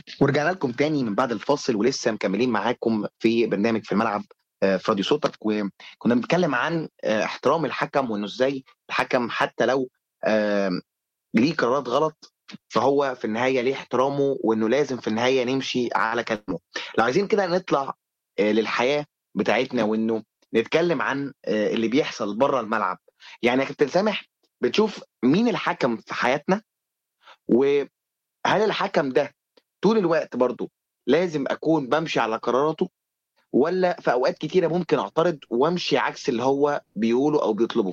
ورجعنا لكم تاني من بعد الفاصل ولسه مكملين معاكم في برنامج في الملعب آه، في راديو صوتك وكنا بنتكلم عن آه، احترام الحكم وانه ازاي الحكم حتى لو آه، ليه قرارات غلط فهو في النهايه ليه احترامه وانه لازم في النهايه نمشي على كلامه. لو عايزين كده نطلع آه، للحياه بتاعتنا وانه نتكلم عن آه، اللي بيحصل بره الملعب. يعني يا كابتن سامح بتشوف مين الحكم في حياتنا وهل الحكم ده طول الوقت برضو لازم اكون بمشي على قراراته ولا في اوقات كتيره ممكن اعترض وامشي عكس اللي هو بيقوله او بيطلبه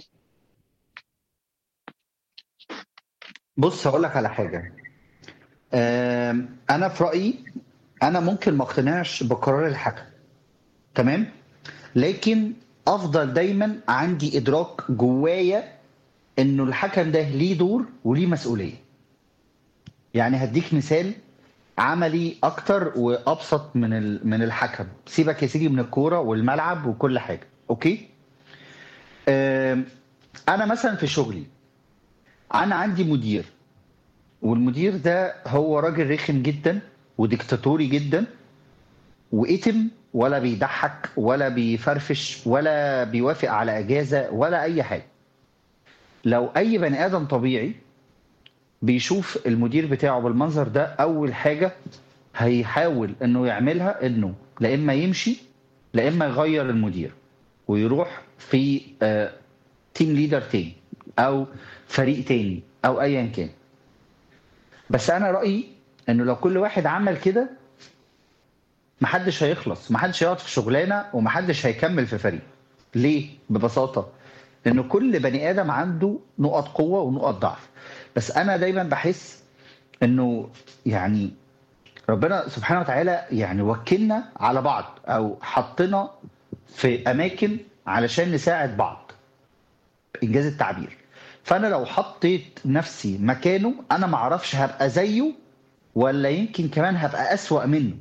بص هقول لك على حاجه آم، انا في رايي انا ممكن ما اقتنعش بقرار الحكم تمام لكن افضل دايما عندي ادراك جوايا انه الحكم ده ليه دور وليه مسؤوليه يعني هديك مثال عملي اكتر وابسط من ال- من الحكم سيبك يا سيدي من الكوره والملعب وكل حاجه اوكي آم، انا مثلا في شغلي انا عندي مدير والمدير ده هو راجل رخم جدا وديكتاتوري جدا واتم ولا بيضحك ولا بيفرفش ولا بيوافق على اجازه ولا اي حاجه لو اي بني ادم طبيعي بيشوف المدير بتاعه بالمنظر ده اول حاجه هيحاول انه يعملها انه لا اما يمشي لا اما يغير المدير ويروح في تيم ليدر تاني او فريق تاني او ايا كان بس انا رايي انه لو كل واحد عمل كده محدش هيخلص محدش هيقعد في شغلانه ومحدش هيكمل في فريق ليه ببساطه لان كل بني ادم عنده نقط قوه ونقط ضعف بس انا دايما بحس انه يعني ربنا سبحانه وتعالى يعني وكلنا على بعض او حطنا في اماكن علشان نساعد بعض انجاز التعبير فانا لو حطيت نفسي مكانه انا ما اعرفش هبقى زيه ولا يمكن كمان هبقى اسوأ منه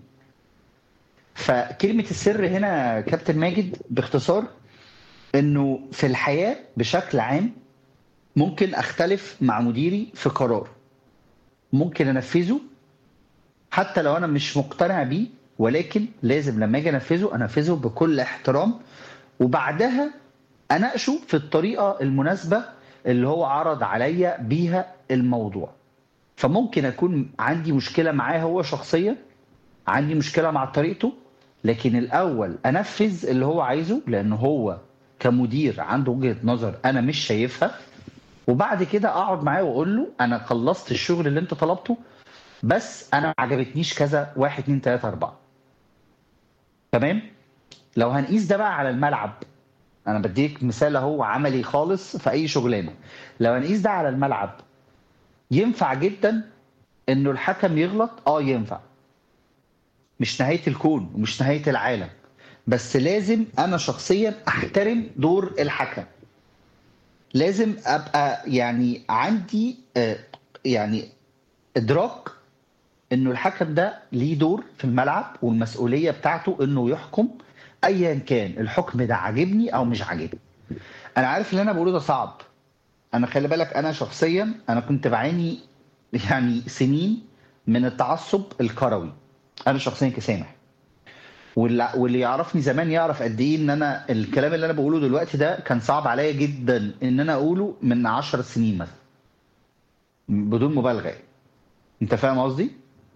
فكلمة السر هنا يا كابتن ماجد باختصار انه في الحياة بشكل عام ممكن اختلف مع مديري في قرار ممكن انفذه حتى لو انا مش مقتنع بيه ولكن لازم لما اجي انفذه انفذه بكل احترام وبعدها اناقشه في الطريقه المناسبه اللي هو عرض عليا بيها الموضوع فممكن اكون عندي مشكله معاه هو شخصيا عندي مشكله مع طريقته لكن الاول انفذ اللي هو عايزه لان هو كمدير عنده وجهه نظر انا مش شايفها وبعد كده اقعد معاه واقول له انا خلصت الشغل اللي انت طلبته بس انا ما عجبتنيش كذا واحد اتنين تلاته اربعه تمام لو هنقيس ده بقى على الملعب انا بديك مثال اهو عملي خالص في اي شغلانه لو هنقيس ده على الملعب ينفع جدا انه الحكم يغلط اه ينفع مش نهايه الكون ومش نهايه العالم بس لازم انا شخصيا احترم دور الحكم لازم ابقى يعني عندي آه، يعني ادراك انه الحكم ده ليه دور في الملعب والمسؤوليه بتاعته انه يحكم ايا كان الحكم ده عاجبني او مش عاجبني انا عارف اللي انا بقوله ده صعب انا خلي بالك انا شخصيا انا كنت بعاني يعني سنين من التعصب الكروي انا شخصيا كسامح واللي واللي يعرفني زمان يعرف قد ايه ان انا الكلام اللي انا بقوله دلوقتي ده كان صعب عليا جدا ان انا اقوله من عشر سنين مثلا بدون مبالغه يعني. انت فاهم قصدي؟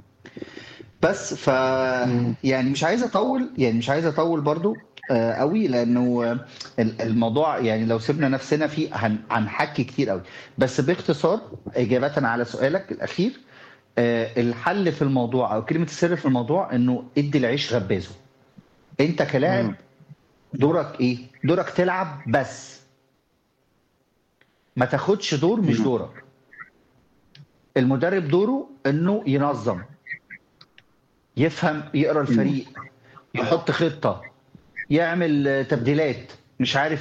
بس ف يعني مش عايز اطول يعني مش عايز اطول برضو آه، قوي لانه آه، ال- الموضوع يعني لو سيبنا نفسنا فيه هن- هنحكي كتير قوي بس باختصار اجابه على سؤالك الاخير آه، الحل في الموضوع او كلمه السر في الموضوع انه ادي العيش غبازه انت كلاعب مم. دورك ايه دورك تلعب بس ما تاخدش دور مش مم. دورك المدرب دوره انه ينظم يفهم يقرا الفريق يحط خطه يعمل آه، تبديلات مش عارف